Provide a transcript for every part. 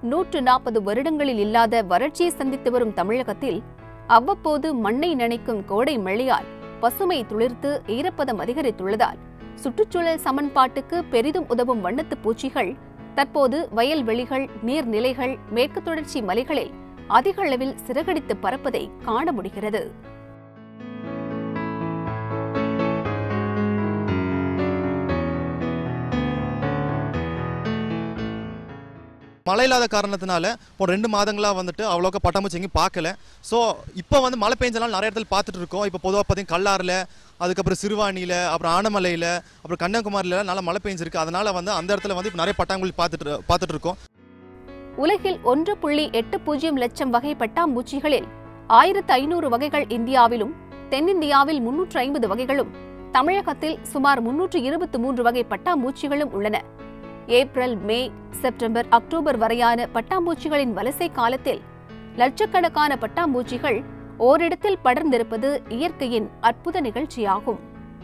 நூற்று நாற்பது வருடங்களில் இல்லாத வறட்சியை சந்தித்து வரும் தமிழகத்தில் அவ்வப்போது மண்ணை நனைக்கும் கோடை மழையால் பசுமை துளிர்த்து ஈரப்பதம் அதிகரித்துள்ளதால் சுற்றுச்சூழல் சமன்பாட்டுக்கு பெரிதும் உதவும் வண்ணத்துப் பூச்சிகள் தற்போது வயல்வெளிகள் நீர்நிலைகள் மேற்கு தொடர்ச்சி மலைகளில் அதிக அளவில் சிறகடித்து பறப்பதை காண முடிகிறது மழை இல்லாத காரணத்தினால ஒரு ரெண்டு மாதங்களா வந்துட்டு அவ்வளோக்கா பட்டாம்பூச்சி எங்கேயும் பார்க்கல ஸோ இப்போ வந்து மழை பெஞ்சனால நிறைய இடத்துல பார்த்துட்டு இருக்கோம் இப்போ பொதுவாக பார்த்தீங்கன்னா கல்லாறில் அதுக்கப்புறம் சிறுவாணியில் அப்புறம் ஆனமலையில் அப்புறம் கன்னியாகுமரியில் நல்லா மழை பெஞ்சிருக்கு அதனால வந்து அந்த இடத்துல வந்து இப்போ நிறைய பட்டாங்குழி பார்த்துட்டு பார்த்துட்டு இருக்கோம் உலகில் ஒன்று புள்ளி எட்டு பூஜ்ஜியம் லட்சம் வகை பட்டாம்பூச்சிகளில் ஆயிரத்து ஐநூறு வகைகள் இந்தியாவிலும் தென்னிந்தியாவில் முன்னூற்று ஐம்பது வகைகளும் தமிழகத்தில் சுமார் முன்னூற்று இருபத்தி மூன்று வகை பட்டாம்பூச்சிகளும் உள்ளன ஏப்ரல் மே செப்டம்பர் அக்டோபர் வரையான பட்டாம்பூச்சிகளின் வலசை காலத்தில் லட்சக்கணக்கான பட்டாம்பூச்சிகள் ஓரிடத்தில் படர்ந்திருப்பது இயற்கையின் அற்புத நிகழ்ச்சியாகும்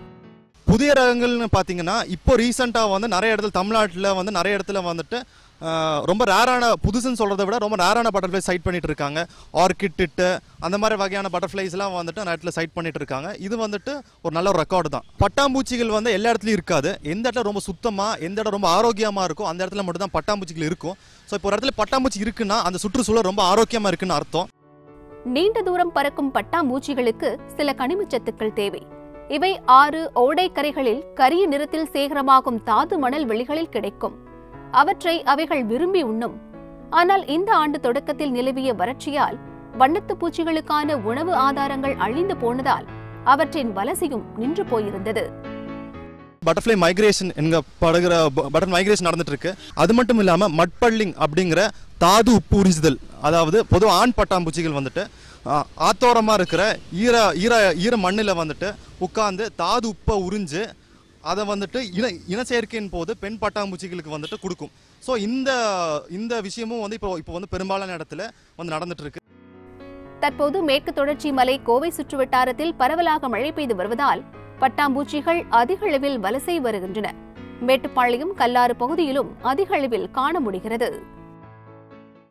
புதிய ரகங்கள்னு பார்த்தீங்கன்னா இப்போ ரீசெண்டாக வந்து நிறைய இடத்துல தமிழ்நாட்டில் வந்து நிறைய இடத்துல வந்துட்டு ஆஹ், ரொம்ப ரேரான புதுசுன்னு சொல்கிறத விட ரொம்ப ரேரான பட்டர்ஃப்ளை சைட் பண்ணிட்டு இருக்காங்க ஆர்கிட்டிட்டு அந்த மாதிரி வகையான பட்டர்ஃப்ளைஸ்லாம் வந்துட்டு நிறைய இடத்துல சைட் பண்ணிட்டு இருக்காங்க இது வந்துட்டு ஒரு நல்ல ஒரு ரெக்கார்டு தான் பட்டாம்பூச்சிகள் வந்து எல்லா இடத்துலையும் இருக்காது எந்த இடத்துல ரொம்ப சுத்தமாக எந்த இடம் ரொம்ப ஆரோக்கியமாக இருக்கும் அந்த இடத்துல மட்டும் தான் பட்டாம்பூச்சிகள் இருக்கும் ஸோ இப்போ ஒரு இடத்துல பட்டாம்பூச்சி இருக்குன்னா அந்த சுற்றுச்சூழல் ரொம்ப ஆரோக்கியமாக இருக்குன்னு அர்த்தம் நீண்ட தூரம் பறக்கும் பட்டாம்பூச்சிகளுக்கு சில கனிமச்சத்துக்கள் தேவை இவை ஆறு ஓடைக்கரைகளில் கரிய நிறத்தில் சேகரமாகும் தாது மணல் வெளிகளில் கிடைக்கும் அவற்றை அவைகள் விரும்பி உண்ணும் ஆனால் இந்த ஆண்டு தொடக்கத்தில் நிலவிய வறட்சியால் வண்ணத்துப் பூச்சிகளுக்கான உணவு ஆதாரங்கள் அழிந்து போனதால் அவற்றின் வலசையும் நின்று போயிருந்தது பட்டர்ஃப்ளை மைக்ரேஷன் என்க படுகிற பட்டர் மைக்ரேஷன் நடந்துட்டு இருக்கு அது மட்டும் இல்லாம மட்பள்ளிங் அப்படிங்கிற தாது உப்பு உறிஞ்சுதல் அதாவது பொதுவாக ஆண் பட்டாம்பூச்சிகள் வந்துட்டு ஆ, ஆத்தோரமா இருக்கிற ஈர ஈர ஈர மண்ணில் வந்துட்டு உட்கார்ந்து தாது உப்பை உறிஞ்சு அதை வந்துட்டு இன இனச்சேர்க்கையின் போது பெண் பட்டாம்பூச்சிகளுக்கு வந்துட்டு கொடுக்கும் ஸோ இந்த இந்த விஷயமும் வந்து இப்போ இப்போ வந்து பெரும்பாலான இடத்துல வந்து நடந்துட்டு இருக்கு தற்போது மேற்கு தொடர்ச்சி மலை கோவை சுற்றுவட்டாரத்தில் பரவலாக மழை பெய்து வருவதால் பட்டாம்பூச்சிகள் அதிக அளவில் வலசை வருகின்றன மேட்டுப்பாளையம் கல்லாறு பகுதியிலும் அதிக அளவில் காண முடிகிறது